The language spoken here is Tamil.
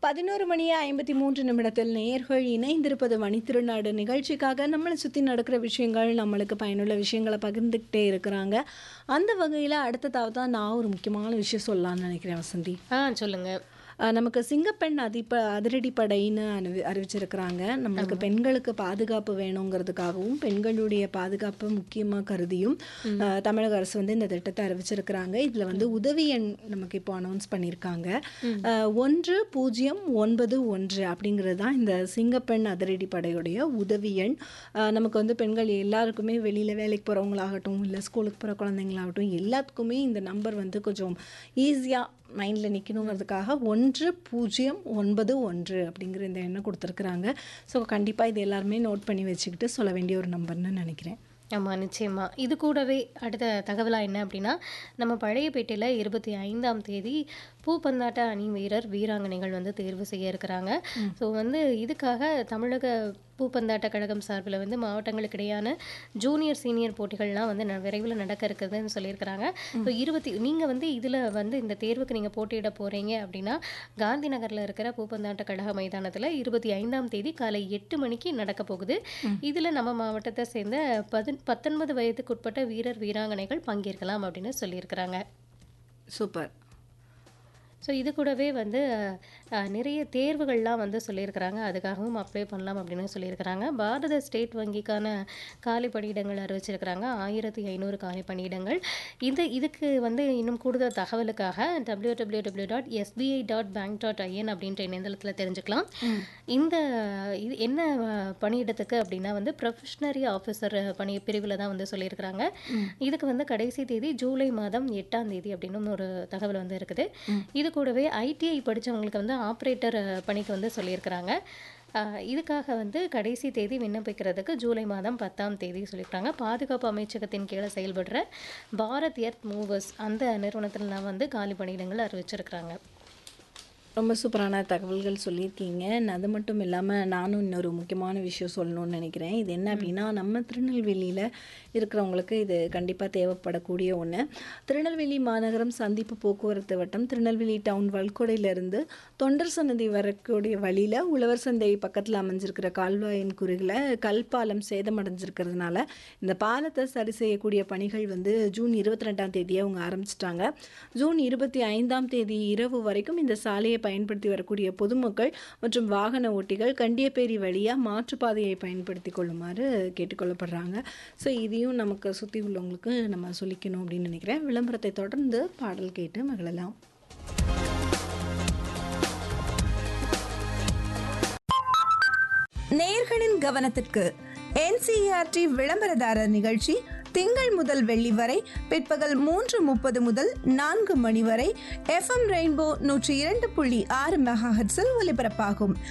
பதினோரு மணி ஐம்பத்தி மூன்று நிமிடத்தில் நேர்கள் இணைந்திருப்பது மணித்திருநாடு நிகழ்ச்சிக்காக நம்மளை சுற்றி நடக்கிற விஷயங்கள் நம்மளுக்கு பயனுள்ள விஷயங்களை பகிர்ந்துக்கிட்டே இருக்கிறாங்க அந்த வகையில் அடுத்ததாவது தான் நான் ஒரு முக்கியமான விஷயம் சொல்லலாம்னு நினைக்கிறேன் வசந்தி ஆ சொல்லுங்க அஹ் நமக்கு சிங்கப்பெண் அதிப அதிரடிப்படைன்னு அறிவி அறிவிச்சிருக்கிறாங்க நம்மளுக்கு பெண்களுக்கு பாதுகாப்பு வேணுங்கிறதுக்காகவும் பெண்களுடைய பாதுகாப்பு முக்கியமாக கருதியும் அஹ் தமிழக அரசு வந்து இந்த திட்டத்தை அறிவிச்சிருக்கிறாங்க இதில் வந்து உதவி எண் நமக்கு இப்போ அனௌன்ஸ் பண்ணியிருக்காங்க அஹ் ஒன்று பூஜ்ஜியம் ஒன்பது ஒன்று அப்படிங்கிறது தான் இந்த சிங்கப்பெண் அதிரடிப்படையுடைய உதவி எண் அஹ் நமக்கு வந்து பெண்கள் எல்லாருக்குமே வெளியில் வேலைக்கு போகிறவங்களாகட்டும் இல்லை ஸ்கூலுக்கு போகிற குழந்தைங்களாகட்டும் எல்லாத்துக்குமே இந்த நம்பர் வந்து கொஞ்சம் ஈஸியாக மைண்டில் நிற்கணுங்கிறதுக்காக ஒன்று பூஜ்ஜியம் ஒன்பது ஒன்று அப்படிங்கிற இந்த எண்ணை கொடுத்துருக்குறாங்க ஸோ கண்டிப்பாக இது எல்லாருமே நோட் பண்ணி வச்சுக்கிட்டு சொல்ல வேண்டிய ஒரு நம்பர்னு நினைக்கிறேன் ஆமாம் நிச்சயமா இது கூடவே அடுத்த தகவலாக என்ன அப்படின்னா நம்ம பழையப்பேட்டையில் இருபத்தி ஐந்தாம் தேதி பூப்பந்தாட்ட அணி வீரர் வீராங்கனைகள் வந்து தேர்வு செய்ய இருக்கிறாங்க ஸோ வந்து இதுக்காக தமிழக பூப்பந்தாட்ட கழகம் சார்பில் வந்து மாவட்டங்களுக்கு இடையான ஜூனியர் சீனியர் போட்டிகள்லாம் வந்து ந- விரைவில் நடக்க இருக்குதுன்னு சொல்லியிருக்கிறாங்க ஸோ இருபத்தி நீங்கள் வந்து இதில் வந்து இந்த தேர்வுக்கு நீங்கள் போட்டியிட போகிறீங்க அப்படின்னா காந்தி நகரில் இருக்கிற பூப்பந்தாட்ட கழக மைதானத்தில் இருபத்தி ஐந்தாம் தேதி காலை எட்டு மணிக்கு நடக்க போகுது இதில் நம்ம மாவட்டத்தை சேர்ந்த பதி பத்தொன்பது வயதுக்குட்பட்ட வீரர் வீராங்கனைகள் பங்கேற்கலாம் அப்படின்னு சொல்லியிருக்கிறாங்க சூப்பர் ஸோ இது கூடவே வந்து அஹ், நிறைய தேர்வுகள்லாம் வந்து சொல்லியிருக்கிறாங்க அதுக்காகவும் அப்ளை பண்ணலாம் அப்படின்னு சொல்லியிருக்கிறாங்க பாரத ஸ்டேட் வங்கிக்கான காலி பணியிடங்கள் அறிவிச்சிருக்கிறாங்க ஆயிரத்தி ஐநூறு காலி பணியிடங்கள் இந்த இதுக்கு வந்து இன்னும் கூடுதல் தகவலுக்காக W W W dot SBI dot bank dot IN அப்படின்ற இணையதளத்தில் தெரிஞ்சுக்கலாம் இந்த இது என்ன அஹ், பணியிடத்துக்கு அப்படின்னா வந்து ப்ரொஃபஷனரி ஆஃபீஸர் பணி பிரிவில் தான் வந்து சொல்லியிருக்கிறாங்க இதுக்கு வந்து கடைசி தேதி ஜூலை மாதம் எட்டாம் தேதி அப்படின்னு ஒரு தகவல் வந்து இருக்குது இது கூடவே ஐடிஐ படிச்சவங்களுக்கு வந்து ஆப்ரேட்டர் பணிக்கு வந்து சொல்லியிருக்கிறாங்க அஹ், இதுக்காக வந்து கடைசி தேதி விண்ணப்பிக்கிறதுக்கு ஜூலை மாதம் பத்தாம் தேதி சொல்லியிருக்காங்க பாதுகாப்பு அமைச்சகத்தின் கீழே செயல்படுற பாரத் எர்த் மூவர்ஸ் அந்த நிறுவனத்தில் வந்து காலி பணியிடங்கள் அறிவிச்சிருக்கிறாங்க ரொம்ப சூப்பரான தகவல்கள் சொல்லியிருக்கீங்க அது மட்டும் இல்லாமல் நானும் இன்னொரு முக்கியமான விஷயம் சொல்லணும்னு நினைக்கிறேன் இது என்ன அப்படின்னா நம்ம திருநெல்வேலியில் இருக்கிறவங்களுக்கு இது கண்டிப்பாக தேவைப்படக்கூடிய ஒன்று திருநெல்வேலி மாநகரம் சந்திப்பு போக்குவரத்து வட்டம் திருநெல்வேலி டவுன் வல்கொடையிலேருந்து தொண்டர் சன்னதி வரக்கூடிய வழியில் உழவர் சந்தை பக்கத்தில் அமைஞ்சிருக்கிற கால்வாயின் குறுகில் கல்பாலம் சேதமடைஞ்சிருக்கிறதுனால இந்த பாலத்தை சரி செய்யக்கூடிய பணிகள் வந்து ஜூன் இருபத்தி ரெண்டாம் தேதியே அவங்க ஆரம்பிச்சிட்டாங்க ஜூன் இருபத்தி ஐந்தாம் தேதி இரவு வரைக்கும் இந்த சாலையை பயன்படுத்தி வரக்கூடிய பொதுமக்கள் மற்றும் வாகன ஓட்டிகள் கண்டியப்பேரி வழியாக மாற்றுப்பாதையை பயன்படுத்தி கொள்ளுமாறு கேட்டுக்கொள்ளப்படுறாங்க ஸோ இதையும் நமக்கு சுற்றி உள்ளவங்களுக்கு நம்ம சொல்லிக்கணும் அப்படின்னு நினைக்கிறேன் விளம்பரத்தை தொடர்ந்து பாடல் கேட்டு மகிழலாம் நேயர்களின் கவனத்திற்கு என்சிஆர்டி விளம்பரதாரர் நிகழ்ச்சி திங்கள் முதல் வெள்ளி வரை பிற்பகல் மூன்று முப்பது முதல் நான்கு மணி வரை எஃப்எம் ரெயின்போ நூற்றி இரண்டு புள்ளி ஆறு மெகாஹெட்ஸில் ஒலிபரப்பாகும்